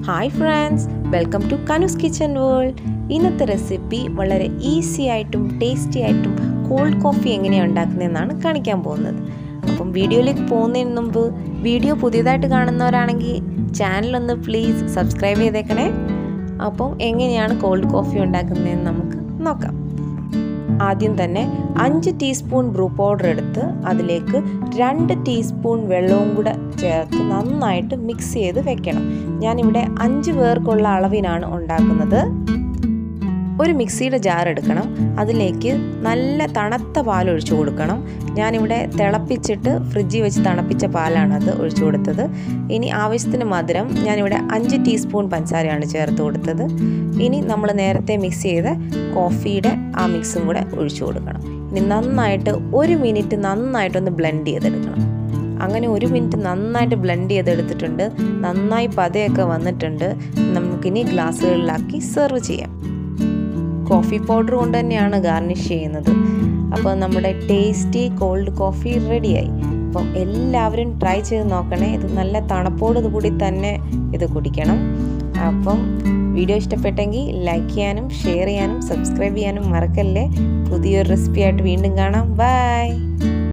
hi friends welcome to Kanus kitchen world ഇന്നത്തെ recipe വളരെ easy ആയിട്ടും ടേസ്റ്റി ആയിട്ടും കോൾഡ് കോഫി എങ്ങനെയാണ് ഉണ്ടാക്കുന്നതെന്നാണ് കാണിക്കാൻ പോകുന്നത് അപ്പം വീഡിയോയിലേക്ക് പോകുന്നതിന് മുമ്പ് വീഡിയോ പുതിയതായിട്ട് കാണുന്നവരാണെങ്കിൽ ചാനലൊന്ന് പ്ലീസ് സബ്സ്ക്രൈബ് ചെയ്തേക്കണേ അപ്പം എങ്ങനെയാണ് കോൾഡ് കോഫി ഉണ്ടാക്കുന്നതെന്ന് നമുക്ക് നോക്കാം ആദ്യം തന്നെ അഞ്ച് ടീസ്പൂൺ ബ്രൂ പൗഡർ എടുത്ത് അതിലേക്ക് രണ്ട് ടീസ്പൂൺ വെള്ളവും കൂടെ ചേർത്ത് നന്നായിട്ട് മിക്സ് ചെയ്ത് വെക്കണം ഞാനിവിടെ അഞ്ച് പേർക്കുള്ള അളവിനാണ് ഉണ്ടാക്കുന്നത് ഒരു മിക്സിയുടെ ജാർ എടുക്കണം അതിലേക്ക് നല്ല തണുത്ത പാൽ ഒഴിച്ചു കൊടുക്കണം ഞാനിവിടെ തിളപ്പിച്ചിട്ട് ഫ്രിഡ്ജിൽ വെച്ച് തണുപ്പിച്ച പാലാണ് അത് ഒഴിച്ചു കൊടുത്തത് ഇനി ആവശ്യത്തിന് മധുരം ഞാനിവിടെ അഞ്ച് ടീസ്പൂൺ പഞ്ചസാരയാണ് ചേർത്ത് കൊടുത്തത് ഇനി നമ്മൾ നേരത്തെ മിക്സ് ചെയ്ത കോഫിയുടെ ആ മിക്സും കൂടെ ഒഴിച്ചു കൊടുക്കണം ഇനി നന്നായിട്ട് ഒരു മിനിറ്റ് നന്നായിട്ടൊന്ന് ബ്ലെൻഡ് ചെയ്തെടുക്കണം അങ്ങനെ ഒരു മിനിറ്റ് നന്നായിട്ട് ബ്ലെൻഡ് ചെയ്തെടുത്തിട്ടുണ്ട് നന്നായി പതയൊക്കെ വന്നിട്ടുണ്ട് നമുക്കിനി ഗ്ലാസ്സുകളിലാക്കി സെർവ് ചെയ്യാം കോഫി പൗഡർ കൊണ്ട് തന്നെയാണ് ഗാർണിഷ് ചെയ്യുന്നത് അപ്പോൾ നമ്മുടെ ടേസ്റ്റി കോൾഡ് കോഫി റെഡിയായി അപ്പം എല്ലാവരും ട്രൈ ചെയ്ത് നോക്കണേ ഇത് നല്ല തണുപ്പോട് കൂടി തന്നെ ഇത് കുടിക്കണം അപ്പം വീഡിയോ ഇഷ്ടപ്പെട്ടെങ്കിൽ ലൈക്ക് ചെയ്യാനും ഷെയർ ചെയ്യാനും സബ്സ്ക്രൈബ് ചെയ്യാനും മറക്കല്ലേ പുതിയൊരു റെസിപ്പി ആയിട്ട് വീണ്ടും കാണാം ബൈ